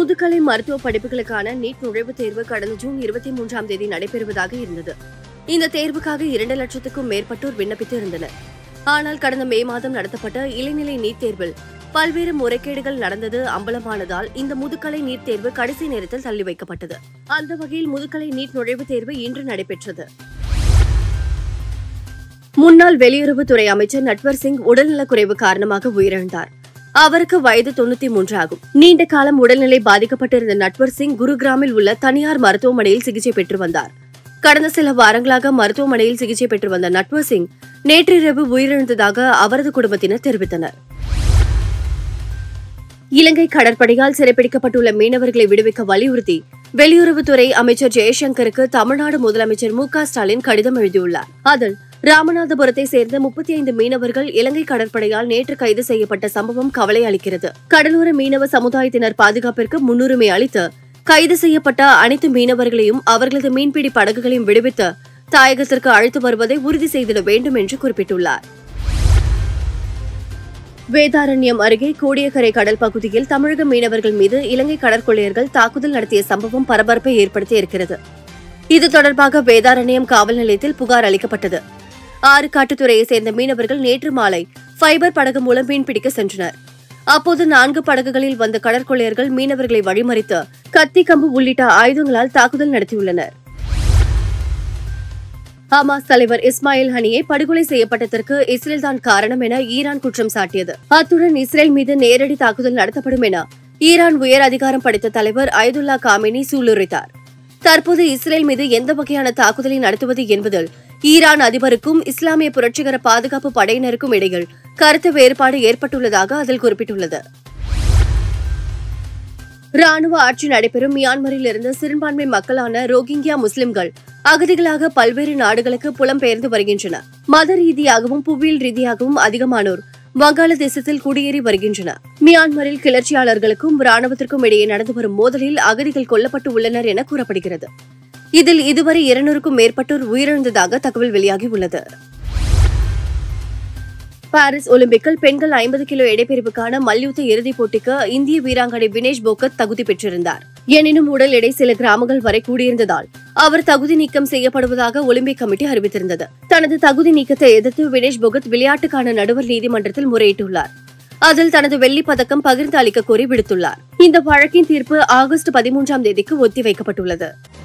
முதுகலை மருத்துவ படிப்புகளுக்கான நீட் நுழைவுத் தேர்வு கடந்த ஜூன் இருபத்தி மூன்றாம் தேதி நடைபெறுவதாக இருந்தது இந்த தேர்வுக்காக இரண்டு லட்சத்துக்கும் மேற்பட்டோர் விண்ணப்பித்து இருந்தனர் ஆனால் கடந்த மே மாதம் நடத்தப்பட்ட இளநிலை நீட் தேர்வில் பல்வேறு முறைகேடுகள் நடந்தது அம்பலமானதால் இந்த முதுகலை நீட் தேர்வு கடைசி நேரத்தில் தள்ளி வைக்கப்பட்டது அந்த வகையில் முதுகலை நீட் நுழைவுத் தேர்வு இன்று நடைபெற்றது முன்னாள் வெளியுறவுத்துறை அமைச்சர் நட்வர் சிங் உடல்நலக்குறைவு காரணமாக உயிரிழந்தார் அவருக்கு வயது தொண்ணூத்தி மூன்று ஆகும் நீண்ட காலம் உடல்நிலை பாதிக்கப்பட்டிருந்த நட்வர் சிங் குருகிராமில் உள்ள தனியார் மருத்துவமனையில் சிகிச்சை பெற்று வந்தார் கடந்த சில வாரங்களாக மருத்துவமனையில் சிகிச்சை பெற்று வந்த நட்வர் சிங் நேற்றிரவு உயிரிழந்ததாக அவரது குடும்பத்தினர் தெரிவித்தனர் இலங்கை கடற்படையால் சிறைப்பிடிக்கப்பட்டுள்ள மீனவர்களை விடுவிக்க வலியுறுத்தி வெளியுறவுத்துறை அமைச்சர் ஜெயசங்கருக்கு தமிழ்நாடு முதலமைச்சர் மு க ஸ்டாலின் கடிதம் எழுதியுள்ளார் அதில் ராமநாதபுரத்தை சேர்ந்த முப்பத்தி ஐந்து மீனவர்கள் இலங்கை கடற்படையால் நேற்று கைது செய்யப்பட்ட சம்பவம் கவலை அளிக்கிறது கடலோர மீனவ சமுதாயத்தினர் பாதுகாப்பிற்கு முன்னுரிமை அளித்து கைது செய்யப்பட்ட அனைத்து மீனவர்களையும் அவர்களது மீன்பிடி படகுகளையும் விடுவித்து தாயகத்திற்கு அழைத்து வருவதை உறுதி செய்திட வேண்டும் என்று குறிப்பிட்டுள்ளார் வேதாரண்யம் அருகே கோடியக்கரை கடல் பகுதியில் தமிழக மீனவர்கள் மீது இலங்கை கடற்கொள்ளையர்கள் தாக்குதல் நடத்திய சம்பவம் பரபரப்பை ஏற்படுத்தி இருக்கிறது இது தொடர்பாக வேதாரண்யம் காவல் நிலையத்தில் புகார் அளிக்கப்பட்டது ஆறு காட்டுத்துறையை சேர்ந்த மீனவர்கள் நேற்று மாலை ஃபைபர் படகு மூலம் மீன்பிடிக்க சென்றனர் அப்போது நான்கு படகுகளில் வந்த கடற்கொள்ளையர்கள் மீனவர்களை வழிமறித்து கத்தி கம்பு உள்ளிட்ட ஆயுதங்களால் தாக்குதல் நடத்தியுள்ளனர் ஹமாஸ் தலைவர் இஸ்மாயில் ஹனியை படுகொலை செய்யப்பட்டதற்கு இஸ்ரேல் தான் காரணம் என ஈரான் குற்றம் சாட்டியது அத்துடன் இஸ்ரேல் மீது நேரடி தாக்குதல் நடத்தப்படும் என ஈரான் உயர் அதிகாரம் படைத்த தலைவர் அயதுல்லா காமினி சூளுரைத்தார் தற்போது இஸ்ரேல் மீது எந்த வகையான தாக்குதலை நடத்துவது என்பதில் ஈரான் அதிபருக்கும் இஸ்லாமிய புரட்சிகர பாதுகாப்பு படையினருக்கும் இடையில் கருத்து வேறுபாடு ஏற்பட்டுள்ளதாக அதில் குறிப்பிட்டுள்ளது ராணுவ ஆட்சி நடைபெறும் மியான்மரில் இருந்து சிறுபான்மை மக்களான ரோஹிங்கியா முஸ்லிம்கள் அகதிகளாக பல்வேறு நாடுகளுக்கு புலம்பெயர்ந்து வருகின்றனர் மத ரீதியாகவும் புவியியல் ரீதியாகவும் அதிகமானோர் வங்காளதேசத்தில் குடியேறி வருகின்றனர் மியான்மரில் கிளர்ச்சியாளர்களுக்கும் ராணுவத்திற்கும் இடையே நடந்து வரும் மோதலில் அகதிகள் கொல்லப்பட்டு உள்ளனர் என கூறப்படுகிறது இதில் இதுவரை இருநூறுக்கும் மேற்பட்டோர் உயிரிழந்ததாக தகவல் வெளியாகியுள்ளது பாரிஸ் ஒலிம்பிக்கில் பெண்கள் ஐம்பது கிலோ எடைப்பிரிவுக்கான மல்யுத்த இறுதிப் போட்டிக்கு இந்திய வீராங்கனை வினேஷ் போகத் தகுதி பெற்றிருந்தார் எனினும் உடல் எடை சில கிராமங்கள் வரை கூடியிருந்ததால் அவர் தகுதி நீக்கம் செய்யப்படுவதாக ஒலிம்பிக் கமிட்டி அறிவித்திருந்தது தனது தகுதி நீக்கத்தை எதிர்த்து வினேஷ் போகத் விளையாட்டுக்கான நடுவர் நீதிமன்றத்தில் முறையிட்டுள்ளார் அதில் தனது வெள்ளிப் பதக்கம் பகிர்ந்து அளிக்க கோரி விடுத்துள்ளார் இந்த வழக்கின் தீர்ப்பு ஆகஸ்ட் பதிமூன்றாம் தேதிக்கு ஒத்திவைக்கப்பட்டுள்ளது